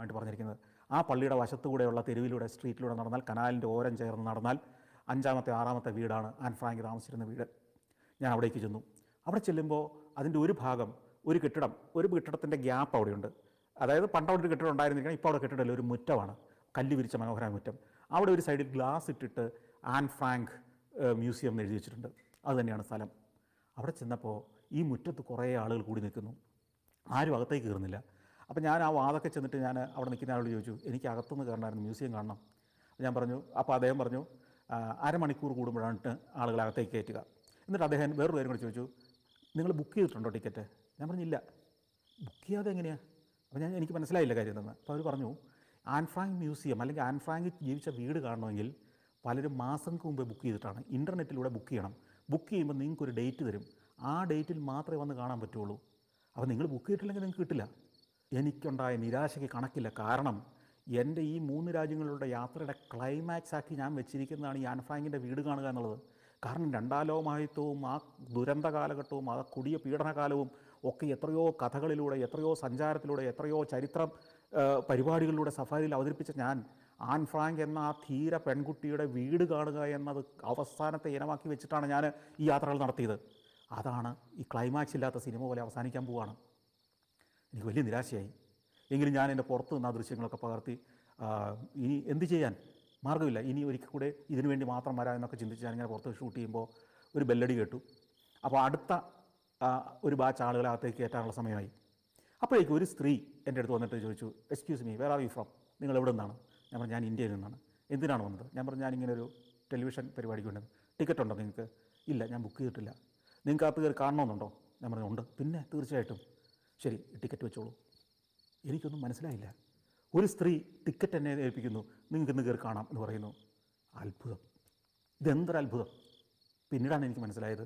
ഉദാഹരണമായിട്ട് പറഞ്ഞിരിക്കുന്നത് ആ പള്ളിയുടെ വശത്തുകൂടെയുള്ള തെരുവിലൂടെ സ്ട്രീറ്റിലൂടെ നടന്നാൽ കനാലിൻ്റെ ഓരം ചേർന്ന് നടന്നാൽ അഞ്ചാമത്തെ ആറാമത്തെ വീടാണ് ആൻ ഫ്രാങ്ക് താമസിച്ചിരുന്ന വീട് ഞാൻ അവിടേക്ക് ചെന്നു അവിടെ ചെല്ലുമ്പോൾ അതിൻ്റെ ഒരു ഭാഗം ഒരു കെട്ടിടം ഒരു കെട്ടിടത്തിൻ്റെ ഗ്യാപ്പ് അവിടെയുണ്ട് അതായത് പണ്ട് അവിടെ ഒരു കെട്ടിടം ഉണ്ടായിരുന്നിരിക്കണം ഇപ്പോൾ അവിടെ കെട്ടിടമില്ല ഒരു മുറ്റമാണ് കല്ല് വിരിച്ച മനോഹരമായ മുറ്റം അവിടെ ഒരു സൈഡിൽ ഗ്ലാസ് ഇട്ടിട്ട് ആൻ ഫ്രാങ്ക് ഏഹ്, മ്യൂസിയം എന്ന് എഴുതി വെച്ചിട്ടുണ്ട് അത് തന്നെയാണ് സ്ഥലം അവിടെ ചെന്നപ്പോൾ ഈ മുറ്റത്ത് കുറേ ആളുകൾ കൂടി നിൽക്കുന്നു ആരും അകത്തേക്ക് കയറുന്നില്ല അപ്പോൾ ഞാൻ ആ വാതൊക്കെ ചെന്നിട്ട് ഞാൻ അവിടെ നിൽക്കുന്ന ആളോട് ചോദിച്ചു എനിക്ക് അകത്തുനിന്ന് കയറണമായിരുന്നു മ്യൂസിയം കാണണം അപ്പോൾ ഞാൻ പറഞ്ഞു അപ്പോൾ അദ്ദേഹം പറഞ്ഞു "ആ, അരമണിക്കൂർ കൂടുമ്പോഴാണ് ആളുകൾ അകത്തേക്ക് കയറ്റുക എന്നിട്ട് അദ്ദേഹം വേറൊരു കാര്യം കൂടി ചോദിച്ചു നിങ്ങൾ ബുക്ക് ചെയ്തിട്ടുണ്ടോ ടിക്കറ്റ് ഞാൻ പറഞ്ഞില്ല ബുക്ക് ചെയ്യാതെ എങ്ങനെയാണ് അപ്പോൾ ഞാൻ എനിക്ക് മനസ്സിലായില്ല കാര്യം എന്തെന്ന് അപ്പോൾ അവർ പറഞ്ഞു ആൻ ഫ്രാങ്ക് മ്യൂസിയം അല്ലെങ്കിൽ ആൻ ഫ്രാങ്ക് ജീവിച്ച വീട് കാണണമെങ്കിൽ പലരും മാസങ്ങൾക്ക് മുമ്പേ ബുക്ക് ചെയ്തിട്ടാണ് ഇൻ്റർനെറ്റിലൂടെ ബുക്ക് ചെയ്യണം ബുക്ക് ചെയ്യുമ്പോൾ നിങ്ങൾക്ക് ഒരു ഡേറ്റ് തരും ആ ഡേറ്റിൽ മാത്രമേ വന്ന് കാണാൻ പറ്റുള്ളൂ അപ്പോൾ നിങ്ങൾ ബുക്ക് ചെയ്തിട്ടില്ലെങ്കിൽ നിങ്ങൾക്ക് കിട്ടില്ല എനിക്കുണ്ടായ നിരാശയ്ക്ക് കണക്കില്ല കാരണം എൻ്റെ ഈ മൂന്ന് രാജ്യങ്ങളുടെ യാത്രയുടെ ക്ലൈമാക്സ് ആക്കി ഞാൻ വെച്ചിരിക്കുന്നതാണ് ഈ ആൻ ഫ്രാങ്കിൻ്റെ വീട് കാണുക എന്നുള്ളത് കാരണം രണ്ടാം ലോകമഹായുദ്ധവും ആ ദുരന്ത കാലഘട്ടവും ആ കൊടിയ പീഡനകാലവും ഒക്കെ എത്രയോ കഥകളിലൂടെ എത്രയോ സഞ്ചാരത്തിലൂടെ എത്രയോ ചരിത്രം ആ, പരിപാടികളിലൂടെ സഫാരിയിൽ അവതരിപ്പിച്ച ഞാൻ ആൻ ഫ്രാങ്ക് എന്ന ആ ധീര പെൺകുട്ടിയുടെ വീട് കാണുക എന്നത് അവസാനത്തെ ഇനമാക്കി വെച്ചിട്ടാണ് ഞാൻ ഈ യാത്രകൾ നടത്തിയത് അതാണ് ഈ ക്ലൈമാക്സ് ഇല്ലാത്ത സിനിമ പോലെ അവസാനിക്കാൻ പോവുകയാണ് എനിക്ക് വലിയ നിരാശയായി എങ്കിലും ഞാൻ എൻ്റെ പുറത്ത് നിന്ന് ആ ദൃശ്യങ്ങളൊക്കെ പകർത്തി ആ, ഇനി എന്ത് ചെയ്യാൻ മാർഗ്ഗമില്ല ഇനി ഒരിക്കൽ കൂടെ ഇതിനു വേണ്ടി മാത്രം വരാം എന്നൊക്കെ ചിന്തിച്ച് ഞാനിങ്ങനെ പുറത്ത് ഷൂട്ട് ചെയ്യുമ്പോൾ ഒരു ബെല്ലടി കേട്ടു അപ്പോൾ അടുത്ത ആ, ഒരു ബാച്ച് ആളുകളെ അകത്തേക്ക് കയറ്റാനുള്ള സമയമായി അപ്പോഴേക്കും ഒരു സ്ത്രീ എൻ്റെ അടുത്ത് വന്നിട്ട് ചോദിച്ചു excuse me where are you from നിങ്ങൾ എവിടെ നിന്നാണ് ഞാൻ പറഞ്ഞു ഞാൻ ഇന്ത്യയിൽ നിന്നാണ് എന്തിനാണ് വന്നത് ഞാൻ പറഞ്ഞു ഞാനിങ്ങനെ ഒരു ടെലിവിഷൻ പരിപാടിക്ക് വേണ്ടത് ടിക്കറ്റ് ഉണ്ടോ നിങ്ങൾക്ക് ഇല്ല ഞാൻ ബുക്ക് ചെയ്തിട്ടില്ല നിങ്ങൾക്ക് അകത്ത് കയറി കാണണമെന്നുണ്ടോ ഞാൻ പറഞ്ഞു ഉണ്ട് പിന്നെ തീർച്ചയായിട്ടും ശരി ടിക്കറ്റ് വെച്ചോളൂ എനിക്കൊന്നും മനസ്സിലായില്ല ഒരു സ്ത്രീ ടിക്കറ്റ് എന്നെ ഏൽപ്പിക്കുന്നു നിങ്ങൾക്ക് ഇന്ന് കയറി കാണാം എന്ന് പറയുന്നു അത്ഭുതം ഇതെന്തൊരു അത്ഭുതം പിന്നീടാണ് എനിക്ക് മനസ്സിലായത്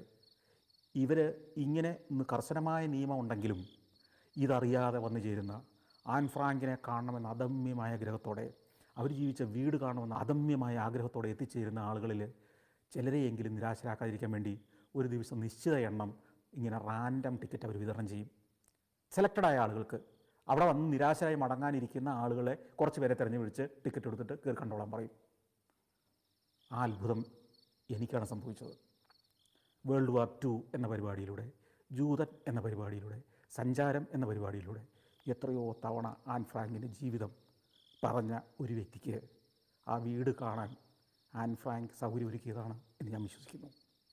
ഇവർ ഇങ്ങനെ ഇന്ന് കർശനമായ നിയമം ഉണ്ടെങ്കിലും ഇതറിയാതെ വന്നു ചേരുന്ന ആൻ ഫ്രാങ്കിനെ കാണണമെന്ന അദമ്യമായ ആഗ്രഹത്തോടെ അവർ ജീവിച്ച വീട് കാണണമെന്ന അദമ്യമായ ആഗ്രഹത്തോടെ എത്തിച്ചേരുന്ന ആളുകളിൽ ചിലരെയെങ്കിലും നിരാശരാക്കാതിരിക്കാൻ വേണ്ടി ഒരു ദിവസം നിശ്ചിത എണ്ണം ഇങ്ങനെ റാൻഡം ടിക്കറ്റ് അവർ വിതരണം ചെയ്യും സെലക്റ്റഡായ ആളുകൾക്ക് അവിടെ വന്ന് നിരാശരായി മടങ്ങാനിരിക്കുന്ന ആളുകളെ കുറച്ച് പേരെ തിരഞ്ഞു പിടിച്ച് ടിക്കറ്റ് എടുത്തിട്ട് കയറി കണ്ടോളാൻ പറയും ആ അത്ഭുതം എനിക്കാണ് സംഭവിച്ചത് വേൾഡ് വാർ ടു എന്ന പരിപാടിയിലൂടെ ജൂതൻ എന്ന പരിപാടിയിലൂടെ സഞ്ചാരം എന്ന പരിപാടിയിലൂടെ എത്രയോ തവണ ആൻ ഫ്രാങ്കിൻ്റെ ജീവിതം പറഞ്ഞ ഒരു വ്യക്തിക്ക് ആ വീട് കാണാൻ ആൻ ഫ്രാങ്ക് സൗകര്യമൊരുക്കിയതാണ് എന്ന് ഞാൻ വിശ്വസിക്കുന്നു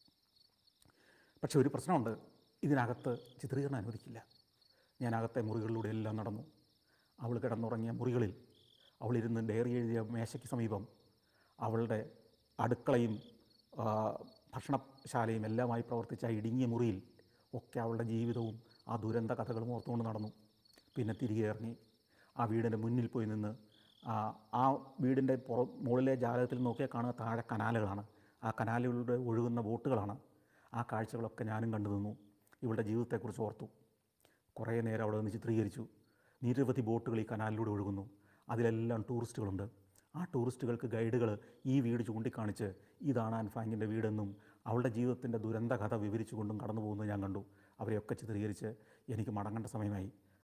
പക്ഷേ ഒരു പ്രശ്നമുണ്ട് ഇതിനകത്ത് ചിത്രീകരണം അനുവദിക്കില്ല ഞാൻ അകത്തെ മുറികളിലൂടെ എല്ലാം നടന്നു അവൾ കിടന്നുറങ്ങിയ മുറികളിൽ അവളിരുന്ന് ഡയറി എഴുതിയ മേശയ്ക്ക് സമീപം അവളുടെ അടുക്കളയും ആ, ഭക്ഷണശാലയും എല്ലാമായി പ്രവർത്തിച്ച ആ ഇടുങ്ങിയ മുറിയിൽ ഒക്കെ അവളുടെ ജീവിതവും ആ ദുരന്ത കഥകളും ഓർത്തുകൊണ്ട് നടന്നു പിന്നെ തിരികെ ഇറങ്ങി ആ വീടിൻ്റെ മുന്നിൽ പോയി നിന്ന് ആ ആ വീടിൻ്റെ പുറ മുകളിലെ ജാലകത്തിൽ നോക്കിയാൽ കാണുക താഴെ കനാലുകളാണ് ആ കനാലുകളിലൂടെ ഒഴുകുന്ന ബോട്ടുകളാണ് ആ കാഴ്ചകളൊക്കെ ഞാനും കണ്ടു നിന്നു ഇവളുടെ ജീവിതത്തെക്കുറിച്ച് ഓർത്തു കുറേ നേരം അവിടെ നിന്ന് ചിത്രീകരിച്ചു നിരവധി ബോട്ടുകൾ ഈ കനാലിലൂടെ ഒഴുകുന്നു അതിലെല്ലാം ടൂറിസ്റ്റുകളുണ്ട് ആ ടൂറിസ്റ്റുകൾക്ക് ഗൈഡുകൾ ഈ വീട് ചൂണ്ടിക്കാണിച്ച് ഇതാണ് അൻഫാങ്കിൻ്റെ വീടെന്നും അവളുടെ ജീവിതത്തിൻ്റെ ദുരന്ത കഥ വിവരിച്ചുകൊണ്ടും കടന്നു പോകുന്നത് ഞാൻ കണ്ടു അവരെയൊക്കെ ചിത്രീകരിച്ച് എനിക്ക് മടങ്ങേണ്ട സമയമായി